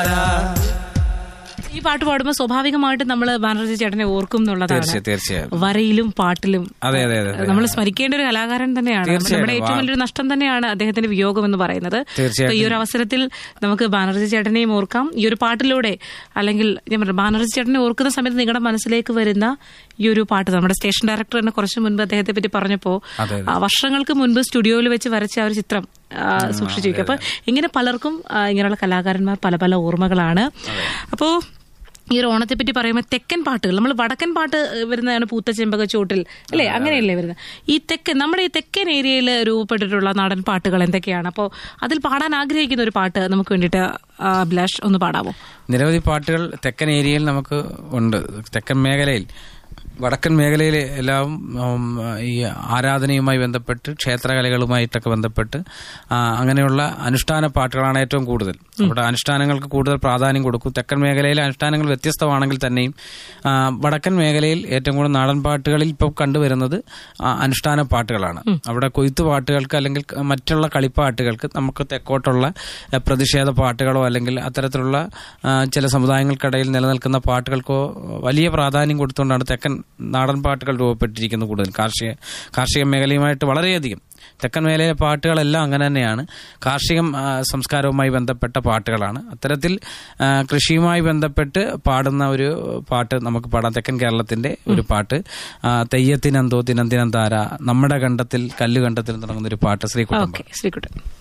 ഈ പാട്ട് പാടുമ്പോൾ സ്വാഭാവികമായിട്ട് നമ്മൾ ബാനർജി ചേട്ടനെ ഓർക്കും എന്നുള്ളതാണ് തീർച്ചയായും തീർച്ചയായും വരയിലും പാട്ടിലും അതെ അതെ അതെ അതെ. നമ്മൾ സ്മരിക്കേണ്ട ഒരു കലാകാരൻ തന്നെയാണ് തീർച്ചയായും. നമ്മുടെ ഏറ്റവും വലിയൊരു നഷ്ടം തന്നെയാണ് അദ്ദേഹത്തിന്റെ വിയോഗം എന്ന് പറയുന്നത് തീർച്ചയായും. അപ്പൊ ഈ ഒരു അവസരത്തിൽ നമുക്ക് ബാനർജി ചേട്ടനെയും ഓർക്കാം ഈ ഒരു പാട്ടിലൂടെ അല്ലെങ്കിൽ ഞാൻ പറഞ്ഞു ബാനർജി ചേട്ടനെ ഓർക്കുന്ന സമയത്ത് നിങ്ങളുടെ മനസ്സിലേക്ക് വരുന്ന ഈ ഒരു പാട്ട് നമ്മുടെ സ്റ്റേഷൻ ഡയറക്ടർ തന്നെ കുറച്ച് മുൻപ് അദ്ദേഹത്തെ പറ്റി പറഞ്ഞപ്പോ അതെ, ആ, വർഷങ്ങൾക്ക് മുൻപ് സ്റ്റുഡിയോയിൽ വെച്ച് വരച്ച ആ ഒരു ചിത്രം ആ, സൂക്ഷിച്ചു വെക്കും അപ്പൊ ഇങ്ങനെ പലർക്കും ആ, ഇങ്ങനെയുള്ള കലാകാരന്മാർ പല പല ഓർമ്മകളാണ് അപ്പോ ഈ ഒരു ഓണത്തെ പറ്റി പറയുമ്പോൾ തെക്കൻ പാട്ടുകൾ നമ്മൾ വടക്കൻ പാട്ട് വരുന്നതാണ് പൂത്ത ചെമ്പക ചോട്ടിൽ അല്ലേ അങ്ങനെയല്ലേ വരുന്നത് ഈ തെക്കൻ നമ്മുടെ ഈ തെക്കൻ ഏരിയയിൽ രൂപപ്പെട്ടിട്ടുള്ള നാടൻ പാട്ടുകൾ എന്തൊക്കെയാണ് അപ്പോൾ അതിൽ പാടാൻ ആഗ്രഹിക്കുന്ന ഒരു പാട്ട് നമുക്ക് വേണ്ടിയിട്ട് ആ, അഭിലാഷ് ഒന്ന് പാടാമോ നിരവധി പാട്ടുകൾ തെക്കൻ ഏരിയയിൽ നമുക്ക് ഉണ്ട് തെക്കൻ മേഖലയിൽ വടക്കൻ മേഖലയിൽ എല്ലാം ഉം, ഈ ആരാധനയുമായി ബന്ധപ്പെട്ട് ക്ഷേത്രകലകളുമായിട്ടൊക്കെ ബന്ധപ്പെട്ട് ആ, അങ്ങനെയുള്ള അനുഷ്ഠാന പാട്ടുകളാണ് ഏറ്റവും കൂടുതൽ അവിടെ അനുഷ്ഠാനങ്ങൾക്ക് കൂടുതൽ പ്രാധാന്യം കൊടുക്കും തെക്കൻ മേഖലയിലെ അനുഷ്ഠാനങ്ങൾ വ്യത്യസ്തമാണെങ്കിൽ തന്നെയും ആ, വടക്കൻ മേഖലയിൽ ഏറ്റവും കൂടുതൽ നാടൻ പാട്ടുകളിൽ ഇപ്പോൾ കണ്ടുവരുന്നത് ആ, അനുഷ്ഠാന പാട്ടുകളാണ് അവിടെ കൊയ്ത്ത് പാട്ടുകൾക്ക് അല്ലെങ്കിൽ ക- മറ്റുള്ള കളിപ്പാട്ടുകൾക്ക് നമുക്ക് തെക്കോട്ടുള്ള എ, പ്രതിഷേധ പാട്ടുകളോ അല്ലെങ്കിൽ അത്തരത്തിലുള്ള ആ, ചില സമുദായങ്ങൾക്കിടയിൽ നിലനിൽക്കുന്ന പാട്ടുകൾക്കോ വലിയ പ്രാധാന്യം കൊടുത്തുകൊണ്ടാണ് തെക്കൻ നാടൻ പാട്ടുകൾ രൂപപ്പെട്ടിരിക്കുന്നത് കൂടുതൽ കാർഷിക കാർഷിക മേഖലയുമായിട്ട് വളരെയധികം തെക്കൻ മേഖലയിലെ പാട്ടുകളെല്ലാം അങ്ങനെ തന്നെയാണ് കാർഷികം ആ, സംസ്കാരവുമായി ബന്ധപ്പെട്ട പാട്ടുകളാണ് അത്തരത്തിൽ ആ, കൃഷിയുമായി ബന്ധപ്പെട്ട് പാടുന്ന ഒരു പാട്ട് നമുക്ക് പാടാം തെക്കൻ കേരളത്തിന്റെ ഒരു പാട്ട് ആ, തെയ്യത്തിനെന്തോ തിനന്തിനം താര നമ്മുടെ കണ്ടത്തിൽ കല്ലുകണ്ടത്തിൽ തുടങ്ങുന്ന ഒരു പാട്ട് ശ്രീകുട്ടം ഓക്കെ ശ്രീകുട്ടൻ